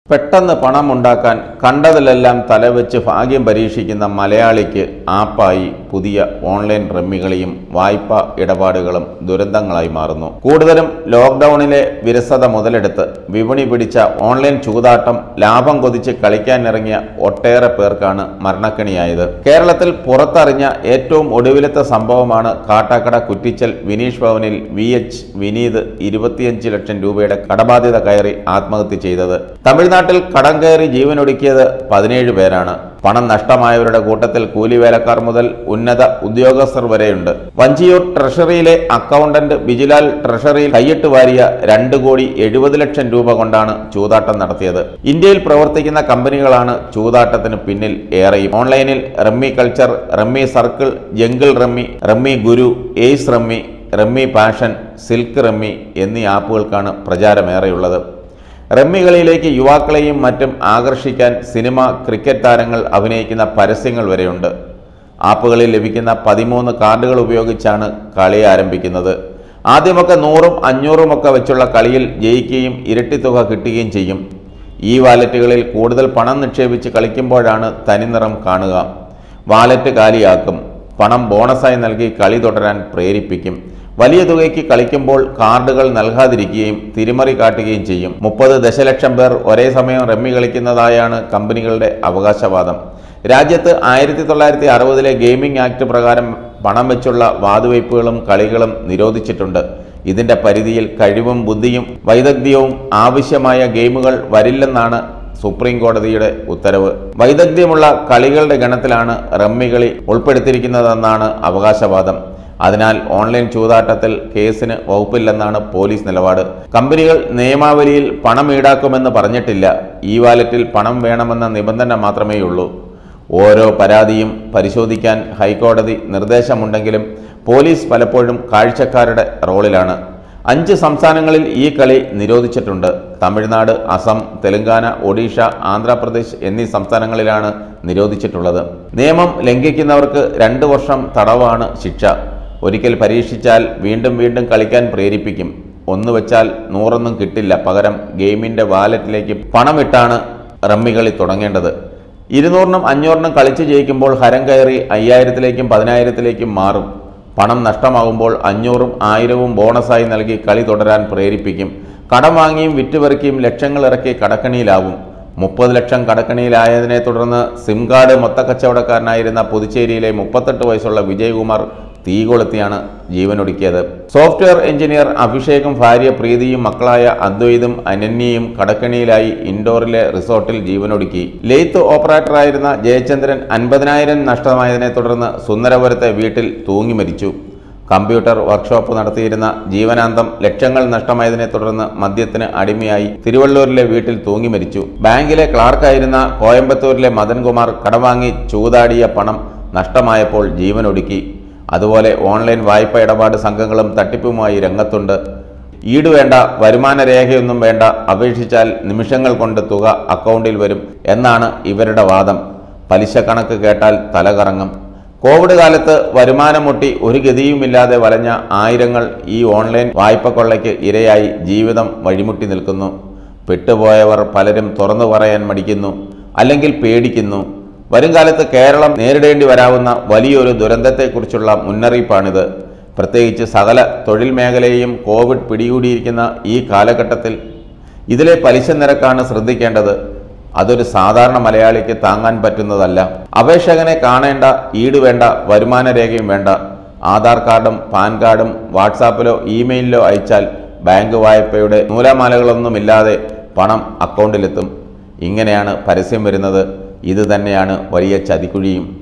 പെട്ടെന്ന് പണം ഉണ്ടാക്കാൻ കണ്ടതിലെല്ലാം തലവെച്ച് ഭാഗ്യം പരീക്ഷിക്കുന്ന മലയാളിക്ക് ആപ്പായി പുതിയ ഓൺലൈൻ റമ്മികളിയും വായ്പാ ഇടപാടുകളും ദുരന്തങ്ങളായി മാറുന്നു കൂടുതലും ലോക്ക്ഡൌണിലെ വിരസത മുതലെടുത്ത് വിപണി പിടിച്ച ഓൺലൈൻ ചൂതാട്ടം ലാഭം കൊതിച്ച് കളിക്കാനിറങ്ങിയ ഒട്ടേറെ പേർക്കാണ് മരണക്കണിയായത് കേരളത്തിൽ പുറത്തറിഞ്ഞ ഏറ്റവും ഒടുവിലത്തെ സംഭവമാണ് കാട്ടാക്കട കുറ്റിച്ചൽ വിനീഷ് ഭവനിൽ വി എച്ച് വിനീത് ഇരുപത്തിയഞ്ച് ലക്ഷം രൂപയുടെ കടബാധ്യത കയറി ആത്മഹത്യ ചെയ്തത് തമിഴ്നാട്ടിൽ കടം കയറി ജീവനൊടുക്കിയത് പതിനേഴ് പേരാണ് പണം നഷ്ടമായവരുടെ കൂട്ടത്തിൽ കൂലിവേലക്കാർ മുതൽ ഉന്നത ഉദ്യോഗസ്ഥർ വരെയുണ്ട് വഞ്ചിയൂർ ട്രഷറിയിലെ അക്കൗണ്ടന്റ് ബിജിലാൽ ട്രഷറിയിൽ കൈയിട്ട് വാരിയ രണ്ട് കോടി എഴുപത് ലക്ഷം രൂപ കൊണ്ടാണ് ചൂതാട്ടം നടത്തിയത് ഇന്ത്യയിൽ പ്രവർത്തിക്കുന്ന കമ്പനികളാണ് ചൂതാട്ടത്തിന് പിന്നിൽ ഏറെയും ഓൺലൈനിൽ rummy culture rummy circle jungle rummy rummy Guru ace rummy rummy passion silk rummy എന്നീ ആപ്പുകൾക്കാണ് പ്രചാരമേറെയുള്ളത് റമ്മികളിലേക്ക് യുവാക്കളെയും മറ്റും ആകർഷിക്കാൻ സിനിമ ക്രിക്കറ്റ് താരങ്ങൾ അഭിനയിക്കുന്ന പരസ്യങ്ങൾ വരെയുണ്ട് ആപ്പുകളിൽ ലഭിക്കുന്ന പതിമൂന്ന് കാർഡുകൾ ഉപയോഗിച്ചാണ് കളി ആരംഭിക്കുന്നത് ആദ്യമൊക്കെ നൂറും അഞ്ഞൂറും ഒക്കെ വെച്ചുള്ള കളിയിൽ ജയിക്കുകയും ഇരട്ടി തുക കിട്ടുകയും ചെയ്യും ഈ വാലറ്റുകളിൽ കൂടുതൽ പണം നിക്ഷേപിച്ച് കളിക്കുമ്പോഴാണ് തനിനിറം കാണുക വാലറ്റ് കാലിയാക്കും പണം ബോണസായി നൽകി കളി തുടരാൻ പ്രേരിപ്പിക്കും വലിയ തുകയ്ക്ക് കളിക്കുമ്പോൾ കാർഡുകൾ നൽകാതിരിക്കുകയും തിരിമറി കാട്ടുകയും ചെയ്യും മുപ്പത് ദശലക്ഷം പേർ ഒരേ സമയം റമ്മി കളിക്കുന്നതായാണ് കമ്പനികളുടെ അവകാശവാദം രാജ്യത്ത് ആയിരത്തി തൊള്ളായിരത്തി അറുപതിലെ ഗെയിമിംഗ് ആക്ട് പ്രകാരം പണം വെച്ചുള്ള വാതുവയ്പ്പുകളും കളികളും നിരോധിച്ചിട്ടുണ്ട് ഇതിന്റെ പരിധിയിൽ കഴിവും ബുദ്ധിയും വൈദഗ്ധ്യവും ആവശ്യമായ ഗെയിമുകൾ വരില്ലെന്നാണ് സുപ്രീം കോടതിയുടെ ഉത്തരവ് വൈദഗ്ധ്യമുള്ള കളികളുടെ ഗണത്തിലാണ് റമ്മി കളി ഉൾപ്പെടുത്തിയിരിക്കുന്നതെന്നാണ് അവകാശവാദം അതിനാൽ ഓൺലൈൻ ചൂതാട്ടത്തിൽ കേസിന് വകുപ്പില്ലെന്നാണ് പോലീസ് നിലപാട് കമ്പനികൾ നിയമാവലിയിൽ പണം ഈടാക്കുമെന്ന് പറഞ്ഞിട്ടില്ല ഈ വാലറ്റിൽ പണം വേണമെന്ന നിബന്ധന മാത്രമേയുള്ളൂ ഓരോ പരാതിയും പരിശോധിക്കാൻ ഹൈക്കോടതി നിർദ്ദേശമുണ്ടെങ്കിലും പോലീസ് പലപ്പോഴും കാഴ്ചക്കാരുടെ റോളിലാണ് അഞ്ച് സംസ്ഥാനങ്ങളിൽ ഈ കളി നിരോധിച്ചിട്ടുണ്ട് തമിഴ്നാട് അസം തെലങ്കാന ഒഡീഷ ആന്ധ്രാപ്രദേശ് എന്നീ സംസ്ഥാനങ്ങളിലാണ് നിരോധിച്ചിട്ടുള്ളത് നിയമം ലംഘിക്കുന്നവർക്ക് രണ്ട് വർഷം തടവാണ് ശിക്ഷ ഒരിക്കൽ പരീക്ഷിച്ചാൽ വീണ്ടും വീണ്ടും കളിക്കാൻ പ്രേരിപ്പിക്കും ഒന്ന് വെച്ചാൽ നൂറൊന്നും കിട്ടില്ല പകരം ഗെയിമിൻ്റെ വാലറ്റിലേക്ക് പണമിട്ടാണ് റമ്മികളി തുടങ്ങേണ്ടത് ഇരുന്നൂറിനും അഞ്ഞൂറിനും കളിച്ച് ജയിക്കുമ്പോൾ ഹരം കയറി അയ്യായിരത്തിലേക്കും പതിനായിരത്തിലേക്കും മാറും പണം നഷ്ടമാകുമ്പോൾ അഞ്ഞൂറും ആയിരവും ബോണസായി നൽകി കളി തുടരാൻ പ്രേരിപ്പിക്കും കടം വാങ്ങിയും വിറ്റുപെറുക്കിയും ലക്ഷങ്ങൾ ഇറക്കി കടക്കണിയിലാവും മുപ്പത് ലക്ഷം കടക്കണിയിലായതിനെ തുടർന്ന് സിം കാർഡ് മൊത്തക്കച്ചവടക്കാരനായിരുന്ന പുതുച്ചേരിയിലെ മുപ്പത്തെട്ട് വയസ്സുള്ള വിജയകുമാർ തീ കൊളുത്തിയാണ് ജീവനൊടുക്കിയത് സോഫ്റ്റ്വെയർ എഞ്ചിനീയർ അഭിഷേകും ഭാര്യ പ്രീതിയും മക്കളായ അദ്വൈതും അനന്യയും കടക്കണിയിലായി ഇൻഡോറിലെ റിസോർട്ടിൽ ജീവനൊടുക്കി ലെയ്ത്ത് ഓപ്പറേറ്ററായിരുന്ന ജയചന്ദ്രൻ അൻപതിനായിരം നഷ്ടമായതിനെ തുടർന്ന് സുന്ദരപുരത്തെ വീട്ടിൽ തൂങ്ങി മരിച്ചു കമ്പ്യൂട്ടർ വർക്ക്ഷോപ്പ് നടത്തിയിരുന്ന ജീവനാന്തം ലക്ഷങ്ങൾ നഷ്ടമായതിനെ തുടർന്ന് മദ്യത്തിന് അടിമയായി തിരുവള്ളൂരിലെ വീട്ടിൽ തൂങ്ങി മരിച്ചു ബാങ്കിലെ ക്ലാർക്കായിരുന്ന കോയമ്പത്തൂരിലെ മദൻകുമാർ കടവാങ്ങി ചൂതാടിയ പണം നഷ്ടമായപ്പോൾ ജീവനൊടുക്കി അതുപോലെ ഓൺലൈൻ വായ്പ ഇടപാട് സംഘങ്ങളും തട്ടിപ്പുമായി രംഗത്തുണ്ട് ഈട് വേണ്ട വരുമാന രേഖയൊന്നും വേണ്ട അപേക്ഷിച്ചാൽ നിമിഷങ്ങൾ കൊണ്ട് തുക അക്കൗണ്ടിൽ വരും എന്നാണ് ഇവരുടെ വാദം പലിശ കണക്ക് കേട്ടാൽ തലകറങ്ങും കോവിഡ് കാലത്ത് വരുമാനം മുട്ടി ഒരു ഗതിയുമില്ലാതെ വലഞ്ഞ ആയിരങ്ങൾ ഈ ഓൺലൈൻ വായ്പ കൊള്ളയ്ക്ക് ഇരയായി ജീവിതം വഴിമുട്ടി നിൽക്കുന്നു പെട്ടുപോയവർ പലരും തുറന്നു പറയാൻ മടിക്കുന്നു അല്ലെങ്കിൽ പേടിക്കുന്നു വരുംകാലത്ത് കേരളം നേരിടേണ്ടി വരാവുന്ന വലിയൊരു ദുരന്തത്തെക്കുറിച്ചുള്ള മുന്നറിയിപ്പാണിത് പ്രത്യേകിച്ച് സകല തൊഴിൽ മേഖലയെയും കോവിഡ് പിടികൂടിയിരിക്കുന്ന ഈ കാലഘട്ടത്തിൽ ഇതിലെ പലിശ നിരക്കാണ് ശ്രദ്ധിക്കേണ്ടത് അതൊരു സാധാരണ മലയാളിക്ക് താങ്ങാൻ പറ്റുന്നതല്ല അപേക്ഷകനെ കാണേണ്ട ഈട് വേണ്ട വരുമാന രേഖയും വേണ്ട ആധാർ കാർഡും പാൻ കാർഡും വാട്സാപ്പിലോ ഇമെയിലിലോ അയച്ചാൽ ബാങ്ക് വായ്പയുടെ നൂലാമാലകളൊന്നുമില്ലാതെ പണം അക്കൗണ്ടിലെത്തും ഇങ്ങനെയാണ് പരസ്യം വരുന്നത് ഇത് തന്നെയാണ് വലിയ ചതിക്കുഴിയും